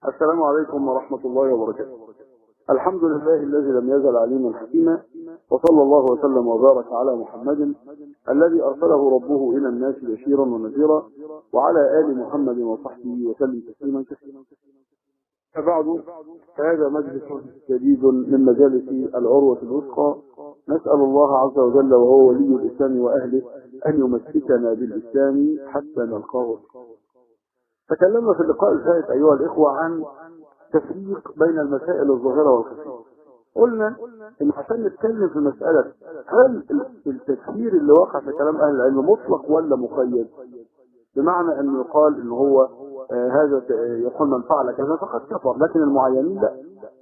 السلام عليكم ورحمة الله وبركاته الحمد لله الذي لم يزل عليما حكيما وصلى الله وسلم وبارك على محمد الذي أرسله ربه إلى الناس بشيرا ونذيرا وعلى آل محمد وصحبه وسلم تسليما كثيرا فبعد فهذا مجلس جديد من مجالس العروة الوثقى نسأل الله عز وجل وهو ولي الإسلام وأهله أن يمسكنا بالإسلام حتى نلقاه تكلمنا في اللقاء الفائت أيها الإخوة عن تفريق بين المسائل الظاهرة والخفية قلنا إن عشان نتكلم في مسألة هل التفسير اللي وقع في كلام أهل العلم مطلق ولا مقيد بمعنى أن يقال إن هو آه هذا يقول من فعل كذا فقد كفر لكن المعينين لا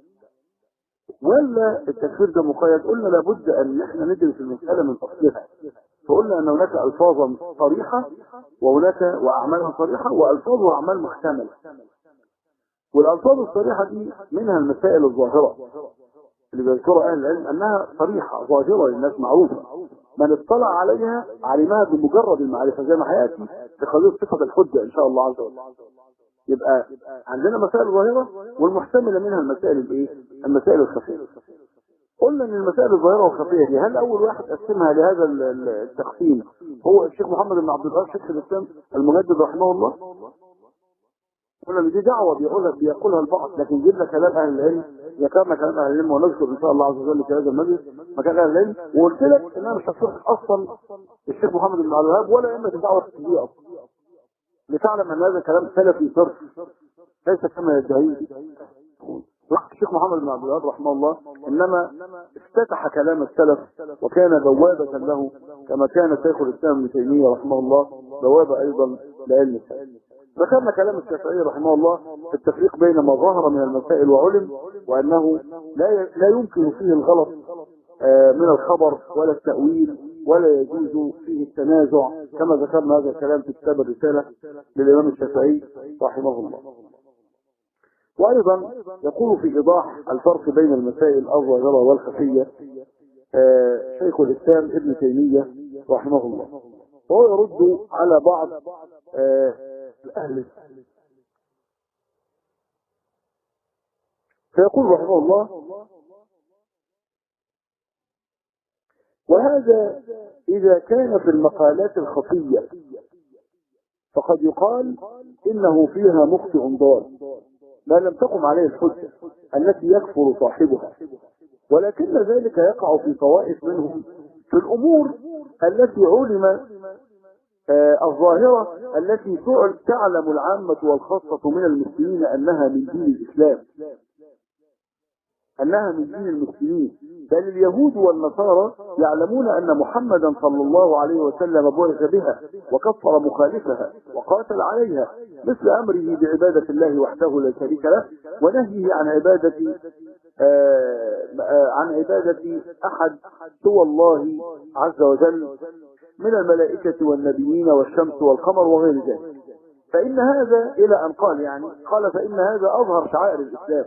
ولا التكفير ده مقيد قلنا لابد أن احنا ندرس المسألة من أصلها فقلنا أن هناك ألفاظا صريحة وهناك وأعمالها صريحة وألفاظ وأعمال محتملة والألفاظ الصريحة دي منها المسائل الظاهرة اللي بيذكرها أهل العلم أنها صريحة ظاهرة للناس معروفة من اطلع عليها علمها بمجرد المعرفة زي ما هيأتي في قضية صفة الحجة إن شاء الله عز وجل يبقى عندنا مسائل ظاهرة والمحتملة منها المسائل الايه المسائل الخفية قلنا ان المسائل الظاهرة والخفية دي هل اول واحد قسمها لهذا التقسيم هو الشيخ محمد بن عبد الوهاب شيخ الاسلام المجدد رحمه الله قلنا ان دي دعوة بيقولها بيقولها البعض لكن جبنا كلام اهل العلم ذكرنا كلام اهل العلم ونذكر ان شاء الله عز وجل في هذا المجلس مكان اهل العلم وقلت لك ان انا مش هشرح اصلا الشيخ محمد بن عبد الوهاب ولا ائمه الدعوه السلفيه اصلا لتعلم ان هذا كلام سلفي صرف ليس كما يدعيه راح الشيخ محمد بن عبد الوهاب رحمه الله انما افتتح كلام السلف وكان بوابة له كما كان شيخ الاسلام ابن تيمية رحمه الله بوابة ايضا لعلم السلف ذكرنا كلام الشافعي رحمه الله في التفريق بين ما ظهر من المسائل وعلم وانه لا لا يمكن فيه الغلط من الخبر ولا التأويل ولا يجوز فيه التنازع كما ذكرنا هذا الكلام في كتاب الرسالة للإمام الشافعي رحمه الله وأيضا يقول في إيضاح الفرق بين المسائل الظاهرة والخفية شيخ الإسلام ابن تيمية رحمه الله وهو يرد على بعض الأهل فيقول رحمه الله وهذا إذا كان في المقالات الخفية فقد يقال إنه فيها مخطئ ضال ما لم تقم عليه الحجة التي يكفر صاحبها ولكن ذلك يقع في طوائف منهم في الأمور التي علم آه الظاهرة التي تعلم العامة والخاصة من المسلمين أنها من دين الإسلام أنها من دين المسلمين بل اليهود والنصارى يعلمون أن محمدا صلى الله عليه وسلم بعث بها وكفر مخالفها وقاتل عليها مثل أمره بعبادة الله وحده لا شريك له ونهيه عن عبادة آآ آآ عن عبادة أحد سوى الله عز وجل من الملائكة والنبيين والشمس والقمر وغير ذلك فإن هذا إلى أن قال يعني قال فإن هذا أظهر شعائر الإسلام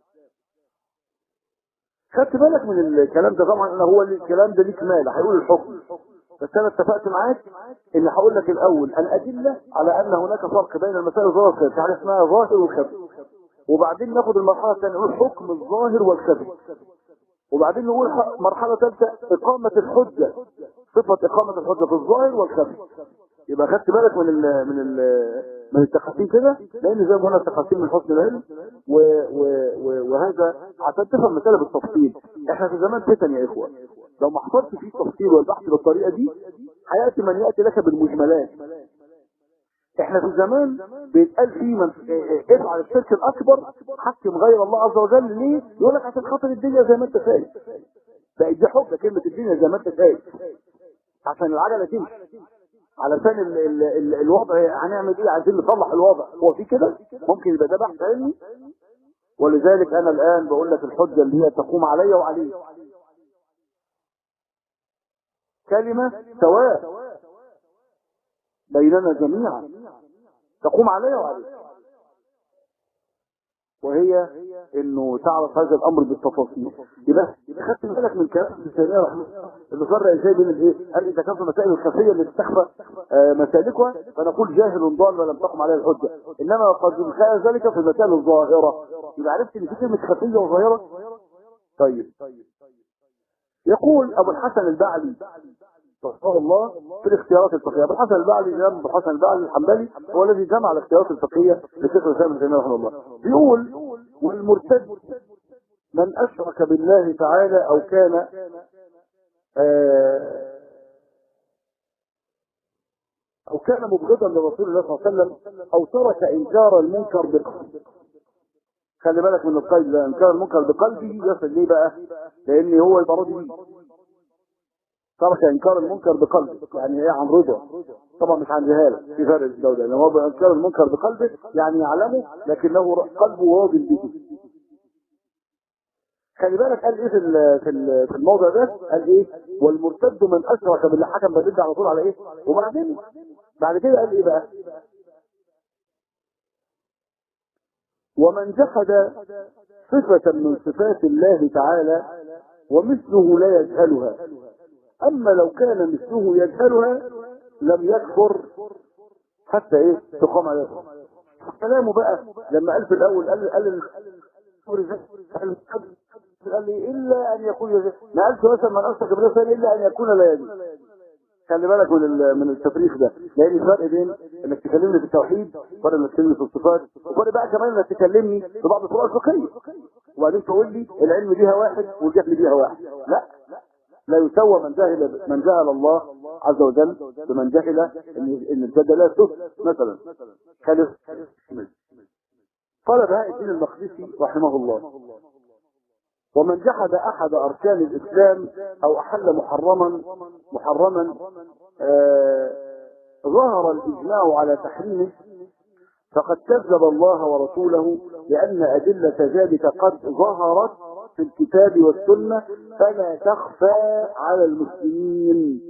خدت بالك من الكلام ده طبعا انا هو الكلام ده ليك مال هيقول الحكم بس انا اتفقت معاك ان هقول لك الاول الادله على ان هناك فرق بين المسائل الظاهر والخفي في حاجه اسمها ظاهر والخفي وبعدين ناخد المرحله الثانيه نقول حكم الظاهر والخفي وبعدين نقول مرحله ثالثه اقامه الحجه صفه اقامه الحجه في الظاهر والخفي يبقى خدت بالك من ال من ال من التقاسيم كده لان زي ما قلنا التقاسيم من حسن العلم و و و وهذا عشان تفهم المساله بالتفصيل احنا في زمان فتن يا اخوه لو ما حصلش فيه التفصيل والبحث بالطريقه دي هياتي من ياتي لك بالمجملات احنا في زمان بيتقال فيه من افعل الشرك الاكبر حكم غير الله عز وجل ليه يقول لك عشان خاطر الدنيا زي ما انت شايف بقت دي حجه كلمه الدنيا زي ما انت شايف عشان العجله تمشي علشان ال ال ال الوضع هنعمل ايه عايزين نصلح الوضع هو في كده ممكن يبقى ده بحث علمي ولذلك انا الان بقول لك الحجه اللي هي تقوم علي وعليك كلمه سواء بيننا جميعا تقوم علي وعليك وهي انه تعرف هذا الامر بالتفاصيل يبقى خدت بالك من كلام ابن تيميه رحمه الله اللي فرق ازاي بين الايه؟ قال اذا كانت المسائل الخفيه اللي تستخفى آه، مسالكها فنقول جاهل ضال ولم تقم عليه الحجه انما قد يخالف ذلك في المسائل الظاهره يبقى عرفت ان في كلمه خفيه وظاهره طيب يقول ابو الحسن البعلي رحمه الله في الاختيارات الفقهيه ابو الحسن البعلي الامام ابو الحسن البعلي الحنبلي هو الذي جمع الاختيارات الفقهيه لشيخ الاسلام ابن تيميه رحمه الله بيقول والمرتد من اشرك بالله تعالى او كان آه او كان مبغضا لرسول الله صلى الله عليه وسلم او ترك انكار المنكر بقلبه خلي بالك من القيد ده انكار المنكر بقلبه يصل ليه بقى لان هو يبقى راضي بيه ترك انكار المنكر بقلبه يعني ايه عن رضا طبعا مش عن جهاله في فرق بين ده لان هو انكار المنكر بقلبه يعني يعلمه لكنه قلبه راضي به خلي بالك قال ايه في ال- في ال- في الموضع ده قال ايه والمرتد من اشرك بالله حكم بدل على طول على ايه وبعدين بعد كده قال ايه بقى ومن جحد صفة من صفات الله تعالى ومثله لا يجهلها أما لو كان مثله يجهلها لم يكفر حتى إيه تقام عليه كلامه بقى لما قال في الأول قال قال قال قال لي إلا أن يكون يجهل ما قالش مثلا من أشرك بالله شيئا إلا أن يكون لا يجهل خلي بالك من ال- من التفريق ده لان الفرق بين انك تكلمني في التوحيد وفرق انك تكلمني في الصفات وفرق بقى كمان انك تكلمني في بعض الفروع الفقهيه وبعدين تقول لي العلم بيها واحد والجهل بيها واحد لا لا يسوى من جهل من جهل الله عز وجل بمن جهل ان ان الجدلات تثبت مثلا خلي قال بهاء الدين المقدسي رحمه الله ومن جحد احد اركان الاسلام او احل محرما محرما آه ظهر الاجماع على تحريمه فقد كذب الله ورسوله لان ادله ذلك قد ظهرت في الكتاب والسنه فلا تخفى على المسلمين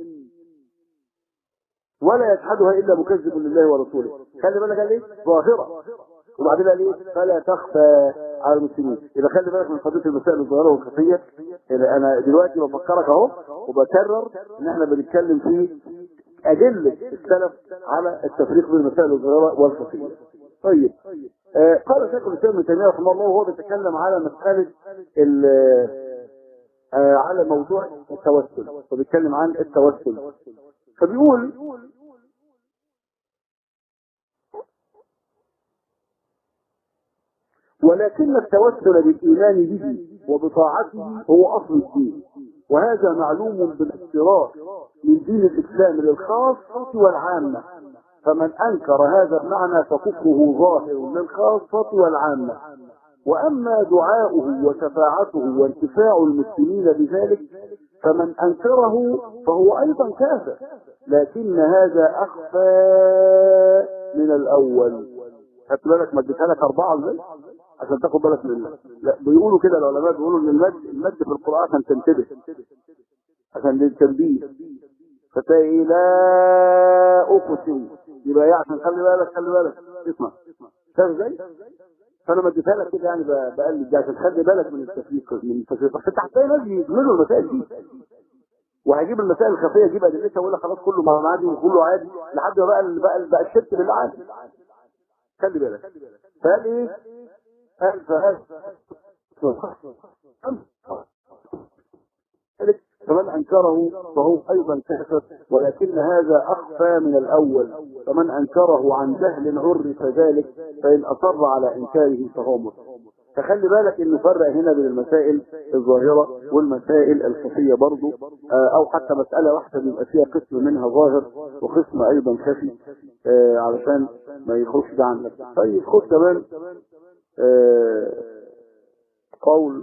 ولا يجحدها الا مكذب لله ورسوله خلي بالك قال ايه ظاهره وبعدين قال ايه فلا تخفى على المسلمين يبقى خلي بالك من قضيه المسائل الظاهره والخفيه اللي انا دلوقتي بفكرك اهو وبكرر ان احنا بنتكلم في ادله السلف على التفريق بين المسائل الظاهره والخفيه طيب آه قال شيخ الاسلام ابن تيميه رحمه الله وهو بيتكلم على مساله ال آه على موضوع التوسل وبيتكلم عن التوسل فبيقول ولكن التوسل بالإيمان به وبطاعته هو أصل الدين وهذا معلوم بالافتراء من دين الإسلام للخاصة والعامة فمن أنكر هذا المعنى فكفره ظاهر للخاصة والعامة وأما دعاؤه وشفاعته وانتفاع المسلمين بذلك فمن أنكره فهو أيضا كافر لكن هذا أخفى من الأول خدت بالك ما اديتها لك أربعة ازاي عشان تاخد بالك من الله لا بيقولوا كده العلماء بيقولوا ان المد المد في القرآن عشان تنتبه عشان للتنبيه فتلاقي ايه لا اقسم يبقى ايه عشان خلي بالك خلي بالك اسمع فاهم ازاي؟ فانا ما اديتها لك كده يعني ب- بقلب دي عشان تخلي بالك من التفريق من التفريق عشان هتلاقي ناس يجملوا المسائل دي وهيجيب المسائل الخفيه يجيب ادلتها ويقول لك خلاص كله ما عادي وكله عادي لحد ما بقى ال- بقى ال- بقى الشرك بالله عادي خلي بالك فقال ايه؟ قال فهذا فمن انكره فهو ايضا كافر ولكن هذا اخفى من الاول فمن انكره عن جهل عرف ذلك فان اصر على انكاره فهو مسلم فخلي بالك انه فرق هنا بين المسائل الظاهره والمسائل الخفيه برضو آه، او حتى مساله واحده بيبقى فيها قسم منها ظاهر وقسم ايضا خفي آه، علشان ما يخرجش ده عنك طيب خد كمان آه، قول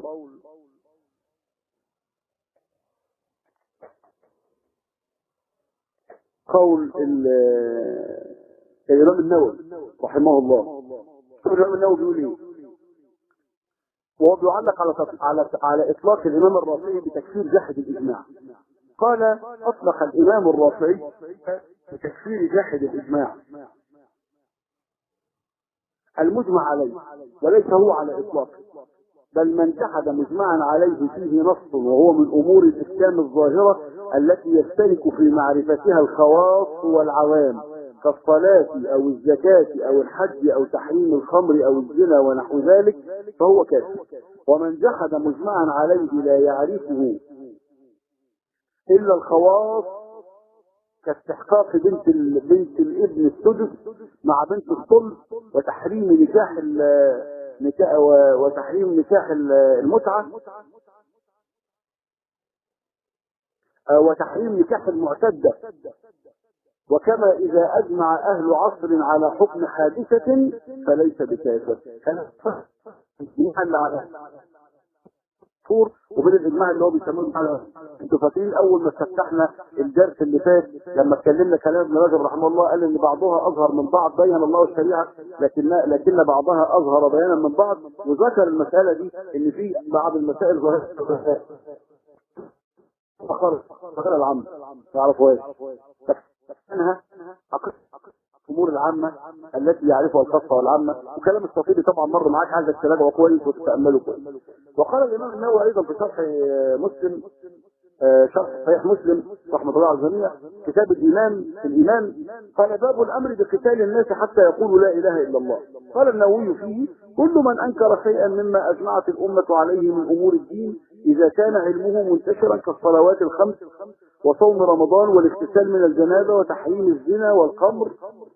قول ال- الإمام النووي رحمه الله الإمام النووي بيقول إيه؟ وهو بيعلق على تط- على على إطلاق الإمام الرافعي بتكفير جاحد الإجماع قال أطلق الإمام الرافعي بتكفير جاحد الإجماع المجمع عليه وليس هو على إطلاقه بل من جحد مجمعا عليه فيه نص وهو من امور الاحكام الظاهره التي يشترك في معرفتها الخواص والعوام كالصلاة أو الزكاة أو الحج أو تحريم الخمر أو الزنا ونحو ذلك فهو كافر ومن جحد مجمعا عليه لا يعرفه إلا الخواص كاستحقاق بنت ال... بنت الابن السدس مع بنت الصلب وتحريم نكاح ال... نكاح و... وتحريم نكاح ال- المتعة آه، وتحريم نكاح المعتدة وكما إذا أجمع أهل عصر على حكم حادثة فليس بكافر كان محل على فور وبين الاجماع اللي هو بيسموه على انتوا فاكرين اول ما استفتحنا الدرس اللي فات لما اتكلمنا كلام ابن رجب رحمه الله قال ان بعضها اظهر من بعض بين الله الشريعه لكن لكن بعضها اظهر بيانا من بعض وذكر المساله دي ان في بعض المسائل ظاهره فخر فخر العامة تعرفوا ايش منها الامور العامة التي يعرفها الخاصة والعامة وكلام الصفيدي طبعا مر معاك عايزك تراجعه كويس وتتأمله كويس وقال الامام النووي ايضا في شرح آه، مسلم آه، شرح صحيح مسلم رحمه الله على الجميع كتاب الايمان في الايمان قال باب الامر بقتال الناس حتى يقولوا لا اله الا الله قال النووي فيه كل من انكر شيئا مما اجمعت الامه عليه من امور الدين اذا كان علمه منتشرا كالصلوات الخمس وصوم رمضان والاغتسال من الجنابه وتحريم الزنا والخمر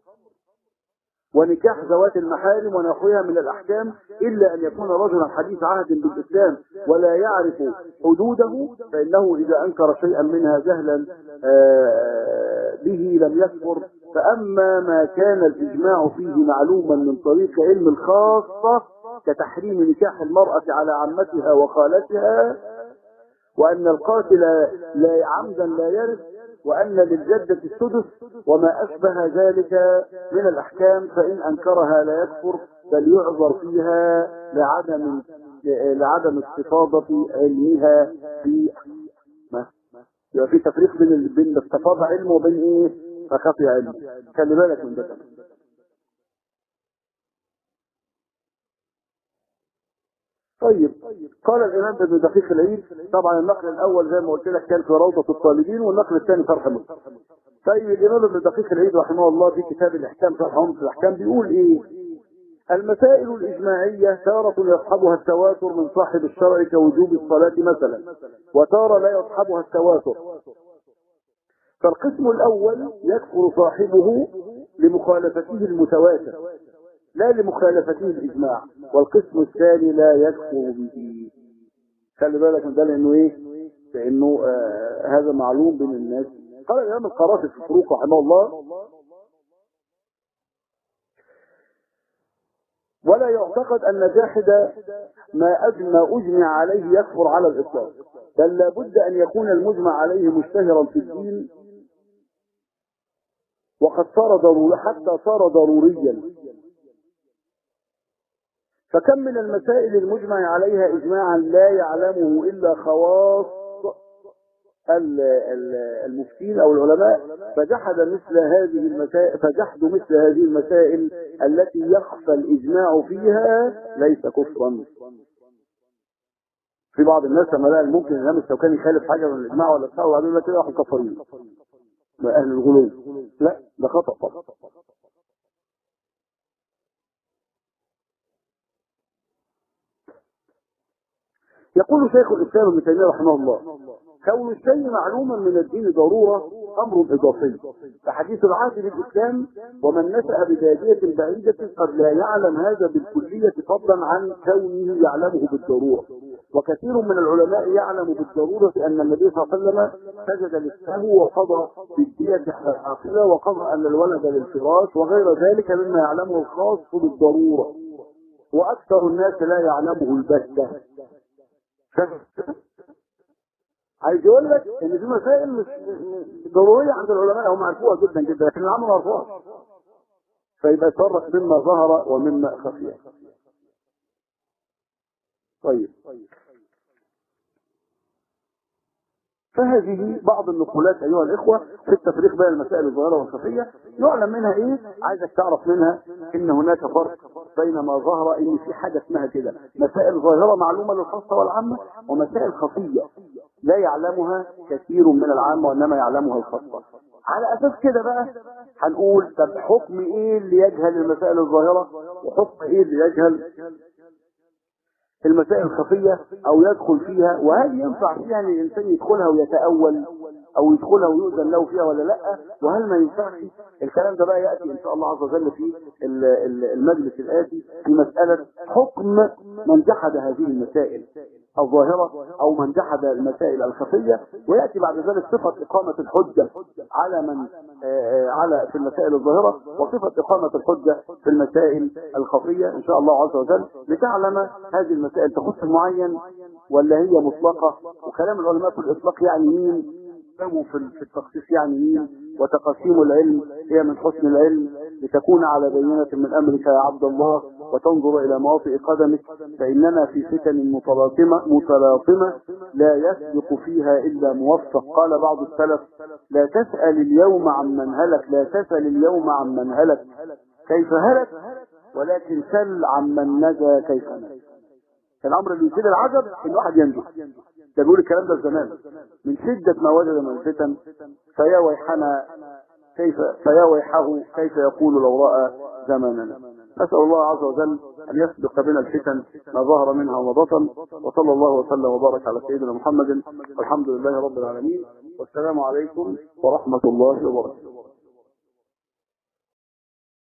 ونكاح ذوات المحارم ونحوها من الأحكام إلا أن يكون رجلا حديث عهد بالإسلام ولا يعرف حدوده فإنه إذا أنكر شيئا منها جهلا آه، به لم يكفر فأما ما كان الإجماع فيه معلوما من طريق علم الخاصة كتحريم نكاح المرأة على عمتها وخالتها وأن القاتل لا عمدا لا يرث وأن للجدة السدس وما أشبه ذلك من الأحكام فإن أنكرها لا يكفر بل يعذر فيها لعدم لعدم استفاضة علمها في ما يبقى في تفريق بين ال- بين استفاضة علمه وبين ايه فخفي علمه خلي بالك من ده كمان. طيب قال الامام ابن دقيق العيد طبعا النقل الاول زي ما قلت لك كان في روضه الطالبين والنقل الثاني شرح مسلم طيب الامام ابن دقيق العيد رحمه الله في كتاب الاحكام شرح عمق الاحكام بيقول ايه المسائل الإجماعية تارة يصحبها التواتر من صاحب الشرع كوجوب الصلاة مثلا وتارة لا يصحبها التواتر فالقسم الأول يكفر صاحبه لمخالفته المتواتر لا لمخالفته الإجماع والقسم الثاني لا يكفر به خلي بالك من ده لأنه إيه لأنه آه هذا معلوم بين الناس قال الإمام القرافي في الفروق رحمه الله ولا يعتقد أن جاحد ما أجمع أجمع عليه يكفر على الإطلاق بل لابد أن يكون المجمع عليه مشتهرا في الدين وقد صار ضروري حتى صار ضروريا فكم من المسائل المجمع عليها إجماعا لا يعلمه إلا خواص ال- ال- المفتين أو العلماء فجحد مثل هذه المسائل فجحدوا مثل هذه المسائل التي يخفى الإجماع فيها ليس كفرا في بعض الناس لما لقى ممكن الإمام الشوكاني يخالف حاجة من الإجماع ولا بتاع وبعدين يقول لك كده راحوا مكفرين من أهل الغلو لا ده خطأ طبعا يقول شيخ الإسلام ابن تيمية رحمه الله كون الشيء معلوما من الدين ضرورة أمر إضافي فحديث العهد بالإسلام ومن نشأ ببادية بعيدة قد لا يعلم هذا بالكلية فضلا عن كونه يعلمه بالضرورة وكثير من العلماء يعلم بالضرورة أن النبي صلى الله عليه وسلم سجد للسهو وقضى بالدية على العاقلة وقضى أن الولد للفراش وغير ذلك مما يعلمه الخاص بالضرورة وأكثر الناس لا يعلمه البتة عايز يقول لك ان في مسائل مش مش ضروريه عند العلماء هم عرفوها جدا جدا لكن العامه ما عرفوهاش فيبقى يفرق مما ظهر ومما خفي طيب فهذه بعض النقولات ايها الاخوه في التفريق بين المسائل الظاهره والخفيه يعلم منها ايه عايزك تعرف منها ان هناك فرق بين ما ظهر ان في حاجه اسمها كده مسائل ظاهره معلومه للخاصه والعامه ومسائل خفيه لا يعلمها كثير من العامه وانما يعلمها الخاصه على اساس كده بقى هنقول طب حكم ايه اللي يجهل المسائل الظاهره وحكم ايه اللي يجهل المسائل الخفية او يدخل فيها وهل ينفع فيها ان الانسان يدخلها ويتأول او يدخلها ويؤذن له فيها ولا لا وهل ما ينفعش الكلام ده بقى يأتي ان شاء الله عز وجل في ال- ال- المجلس الآتي في مسألة حكم من جحد هذه المسائل الظاهرة او من جحد المسائل الخفية ويأتي بعد ذلك صفة اقامة الحجة على من آه، آه، على في المسائل الظاهرة وصفة اقامة الحجة في المسائل الخفية ان شاء الله عز وجل لتعلم هذه المسائل تخص معين ولا هي مطلقة وكلام العلماء في الاطلاق يعني مين كلامه في في التخصيص يعني مين وتقاسيم العلم هي من حسن العلم لتكون على بينة من أمرك يا عبد الله وتنظر إلى مواطئ قدمك فإننا في فتن متلاطمة متلاطمة لا يسبق فيها إلا موفق قال بعض السلف لا تسأل اليوم عمن هلك لا تسأل اليوم عمن هلك كيف هلك ولكن سل عمن نجا كيف نجا الأمر اللي يثير العجب إن واحد ينجو ده بيقول الكلام ده زمان من شدة ما وجد من الفتن فيا ويحنا كيف فيا ويحه كيف يقول لو رأى زماننا نسأل الله عز وجل أن يسبق بنا الفتن ما ظهر منها وما بطن وصلى الله وسلم وبارك على سيدنا محمد والحمد لله رب العالمين والسلام عليكم ورحمة الله وبركاته